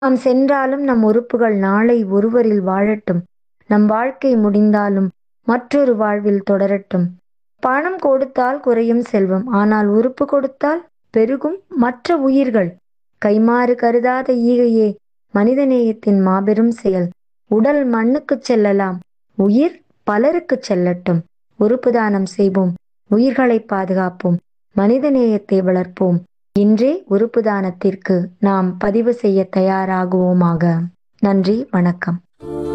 நாம் சென்றாலும் நம் உறுப்புகள் நாளை ஒருவரில் வாழட்டும் நம் வாழ்க்கை முடிந்தாலும் மற்றொரு வாழ்வில் தொடரட்டும் பணம் கொடுத்தால் குறையும் செல்வம் ஆனால் உறுப்பு கொடுத்தால் பெருகும் மற்ற உயிர்கள் கைமாறு கருதாத ஈகையே மனிதநேயத்தின் மாபெரும் செயல் உடல் மண்ணுக்குச் செல்லலாம் உயிர் பலருக்குச் செல்லட்டும் உறுப்பு தானம் செய்வோம் உயிர்களை பாதுகாப்போம் மனிதநேயத்தை வளர்ப்போம் இன்றே உறுப்பு தானத்திற்கு நாம் பதிவு செய்ய தயாராகுவோமாக நன்றி வணக்கம்